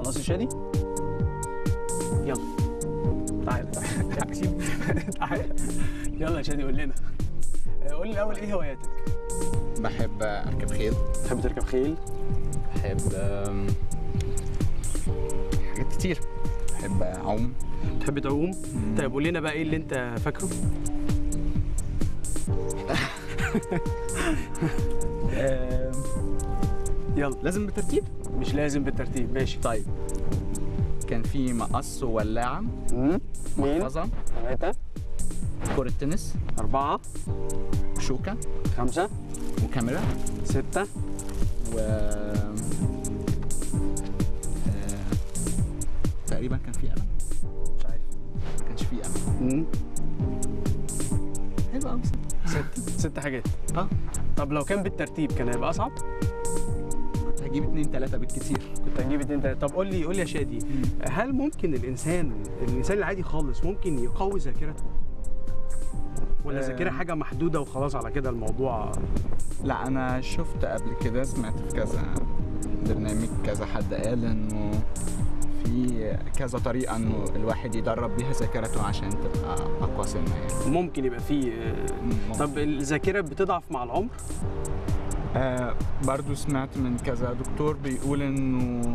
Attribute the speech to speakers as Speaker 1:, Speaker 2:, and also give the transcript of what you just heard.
Speaker 1: خلاص يا شادي يلا تعالى تعالى تعالى يلا يا شادي قول لنا آه، قول لي الاول ايه هواياتك
Speaker 2: بحب اركب خيل
Speaker 1: تحب تركب خيل
Speaker 2: بحب آم، حاجات كتير بحب اعوم
Speaker 1: تحب تعوم طيب قول لنا بقى ايه اللي انت فاكره
Speaker 2: آم،
Speaker 1: يلا
Speaker 2: لازم بالترتيب
Speaker 1: مش لازم بالترتيب ماشي
Speaker 2: طيب كان في مقص وولاعة
Speaker 1: اثنين
Speaker 2: محفظة
Speaker 1: ثلاثة
Speaker 2: كرة تنس
Speaker 1: أربعة
Speaker 2: شوكة
Speaker 1: خمسة
Speaker 2: وكاميرا
Speaker 1: ستة
Speaker 2: و آه، تقريبا كان في قلم
Speaker 1: مش عارف
Speaker 2: ما كانش في قلم حلو قوي
Speaker 1: ست ست حاجات
Speaker 2: اه
Speaker 1: طب لو كان بالترتيب كان هيبقى أصعب
Speaker 2: كنت هجيب اتنين تلاتة بالكتير
Speaker 1: كنت هنجيب اتنين تلاتة طب قول لي قول لي يا شادي هل ممكن الإنسان الإنسان العادي خالص ممكن يقوي ذاكرته؟ ولا
Speaker 2: آه.
Speaker 1: ذاكرة حاجة محدودة وخلاص على كده الموضوع
Speaker 2: لا انا شفت قبل كده سمعت في كذا برنامج كذا حد قال انه في كذا طريقة انه الواحد يدرب بيها ذاكرته عشان تبقى اقوى سنة يعني
Speaker 1: ممكن يبقى فيه آه،
Speaker 2: ممكن.
Speaker 1: طب الذاكرة بتضعف مع العمر؟
Speaker 2: آه برضو سمعت من كذا دكتور بيقول انه